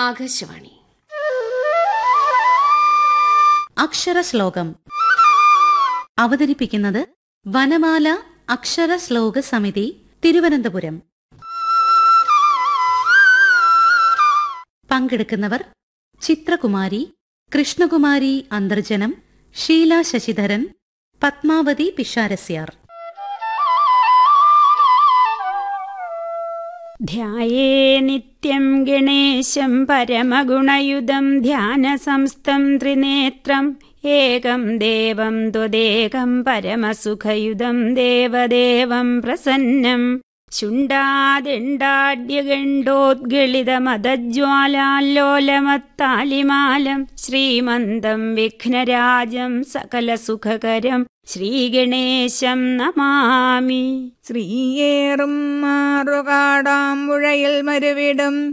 ആകാശവാണി അക്ഷരശ്ലോകം അവതരിപ്പിക്കുന്നത് വനമാല അക്ഷര ശ്ലോക സമിതി തിരുവനന്തപുരം പങ്കെടുക്കുന്നവർ ചിത്രകുമാരി കൃഷ്ണകുമാരി അന്തർജനം ഷീല ശശിധരൻ പത്മാവതി പിഷാരസ്യാർ ധ്യായേ നിത്യം ഗണേശം പരമഗുണയുധം ധ്യാനസംസ്ഥം ത്രിനേത്രം ഏകം ദേവം ത്വദേകം പരമസുഖയുധം ദേവദേവം പ്രസന്നം ശുണ്ഡാദിണ്ടാഡ്യഗണ്ഡോദ്ഗളിതമതജ്വാലാല്ലോലമത്താലിമാലം ശ്രീമന്തം വിഘ്നരാജം സകലസുഖകരം ശ്രീഗണേശം നമാമി ശ്രീയേറും മാറുകാടാമ്പുഴയിൽ മരുവിടും